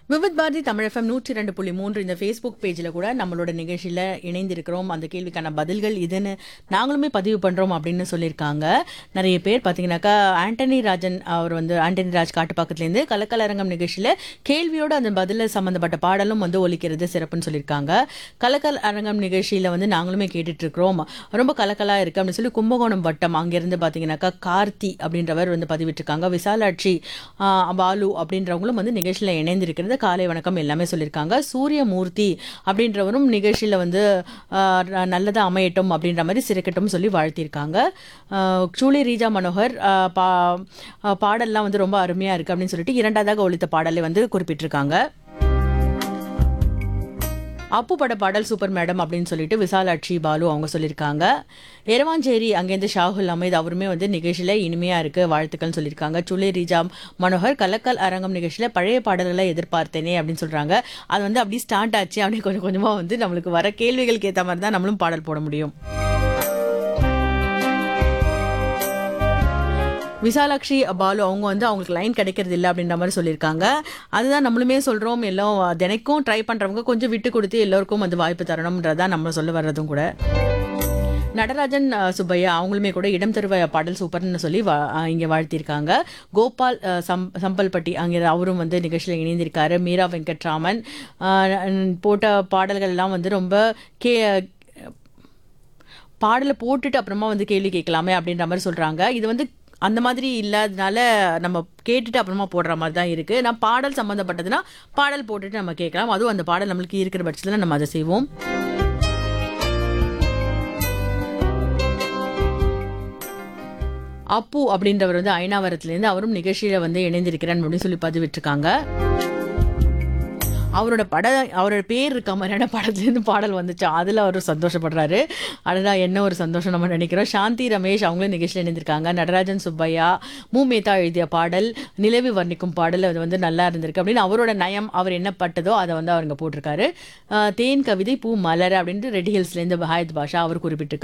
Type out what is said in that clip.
Vividh Bharathi Tamil FM நூற்றி ரெண்டு புள்ளி மூன்று இந்த ஃபேஸ்புக் பேஜில் கூட நம்மளோட நிகழ்ச்சியில் இணைந்திருக்கிறோம் அந்த கேள்விக்கான பதில்கள் இதுன்னு நாங்களுமே பதிவு பண்ணுறோம் அப்படின்னு சொல்லியிருக்காங்க நிறைய பேர் பார்த்தீங்கன்னாக்கா ஆண்டனி ராஜன் அவர் வந்து ஆண்டனி ராஜ் காட்டுப்பாக்கத்துலேருந்து கலக்கலரங்கம் நிகழ்ச்சியில் கேள்வியோட அந்த பதில சம்மந்தப்பட்ட பாடலும் வந்து ஒலிக்கிறது சிறப்புன்னு சொல்லியிருக்காங்க கலக்கல் அரங்கம் நிகழ்ச்சியில் வந்து நாங்களுமே கேட்டுட்டு இருக்கிறோம் ரொம்ப கலக்கலாக இருக்குது அப்படின்னு சொல்லி கும்பகோணம் வட்டம் அங்கேருந்து பார்த்தீங்கன்னாக்கா கார்த்தி அப்படின்றவர் வந்து பதிவிட்டிருக்காங்க விசாலாட்சி ஆ, பாலு அப்படின்றவங்களும் வந்து நிகழ்ச்சியில் இணைந்திருக்கிறது காலை வணக்கம் எல்லாமே சொல்லியிருக்காங்க சூரியமூர்த்தி அப்படின்றவரும் நிகழ்ச்சியில் வந்து ஆ, ந- நல்லதா அமையட்டும் அப்படின்ற மாதிரி சிறக்கட்டும் சொல்லி வாழ்த்தியிருக்காங்க ஆ, சூளி ரீஜா மனோகர் ஆ, பா ஆ, பாடல்லாம் வந்து ரொம்ப அருமையாக இருக்குது அப்படின்னு சொல்லிட்டு இரண்டாவதாக ஒழித்த பாடலை வந்து குறிப்பிட்டிருக்காங்க அப்பு பட பாடல் சூப்பர் மேடம் அப்படின்னு சொல்லிட்டு விசாலாட்சி பாலு அவங்க சொல்லியிருக்காங்க எரவாஞ்சேரி அங்கேருந்து ஷாகுல் அமீத் அவருமே வந்து நிகழ்ச்சியில் இனிமையாக இருக்கு வாழ்த்துக்கள்னு சொல்லியிருக்காங்க சுலே ரீஜா மனோகர் கலக்கல் அரங்கம் நிகழ்ச்சியில் பழைய பாடல்களை எதிர்பார்த்தேனே அப்படின்னு சொல்கிறாங்க அது வந்து அப்படி ஸ்டார்ட் ஆச்சு அப்படி கொஞ்சம் கொஞ்சமாக வந்து நம்மளுக்கு வர கேள்விகளுக்கு ஏற்ற மாதிரி தான் நம்மளும் பாடல் போட முடியும் விசாலாட்சி பாலு அவங்க வந்து அவங்களுக்கு லைன் கிடைக்கிறது இல்லை அப்படின்ற மாதிரி சொல்லியிருக்காங்க அதுதான் நம்மளுமே சொல்கிறோம் எல்லாம் தினைக்கும் ட்ரை பண்ணுறவங்க கொஞ்சம் விட்டு கொடுத்து எல்லோருக்கும் வந்து வாய்ப்பு தரணும்ன்றதான் நம்ம சொல்ல வர்றதும் கூட நடராஜன் அஹ், சுப்பையா அவங்களுமே கூட இடம் தருவ பாடல் சூப்பர்னு சொல்லி வா- அஹ், இங்க வாழ்த்தியிருக்காங்க கோபால் அஹ், சம் சம்பல்பட்டி அங்கே அவரும் வந்து நிகழ்ச்சியில் இணைந்திருக்காரு மீரா வெங்கட்ராமன் அஹ், போட்ட பாடல்கள் எல்லாம் வந்து ரொம்ப கே பாடலை போட்டுட்டு அப்புறமா வந்து கேள்வி கேட்கலாமே அப்படின்ற மாதிரி சொல்றாங்க இது வந்து அந்த மாதிரி இல்லாதனால நம்ம கேட்டுட்டு அப்புறமா போடுற மாதிரி தான் இருக்கு நான் பாடல் சம்மந்தப்பட்டதுன்னா பாடல் போட்டுட்டு நம்ம கேட்கலாம் அதுவும் அந்த பாடல் நம்மளுக்கு இருக்கிற பட்சத்தில் நம்ம அதை செய்வோம் அப்பு அப்படின்றவர் வந்து ஐநாவரத்துலேருந்து அவரும் நிகழ்ச்சியில வந்து இணைந்திருக்கிறேன் அப்படின்னு சொல்லி பதிவிட்டிருக்காங்க அவரோட பட அவரோட பேர் இருக்க மாதிரியான படத்துலேருந்து பாடல் வந்துச்சு அதில் அவர் சந்தோஷப்படுறாரு அடடா என்ன ஒரு சந்தோஷம் நம்ம நினைக்கிறோம் சாந்தி ரமேஷ் அவங்களும் நிகழ்ச்சியில் இணைந்திருக்காங்க நடராஜன் சுப்பையா மு மேத்தா எழுதிய பாடல் நிலவி வர்ணிக்கும் பாடல் அது வந்து நல்லா இருந்திருக்கு அப்படின்னு அவரோட நயம் அவர் என்ன பட்டதோ அதை வந்து அவருங்க போட்டிருக்காரு அஹ் தேன் கவிதை பூ மலர் அப்படின்ட்டு ரெட் ஹில்ஸ்லேருந்து ஹாயத் பாஷா அவர் குறிப்பிட்டிருக்காரு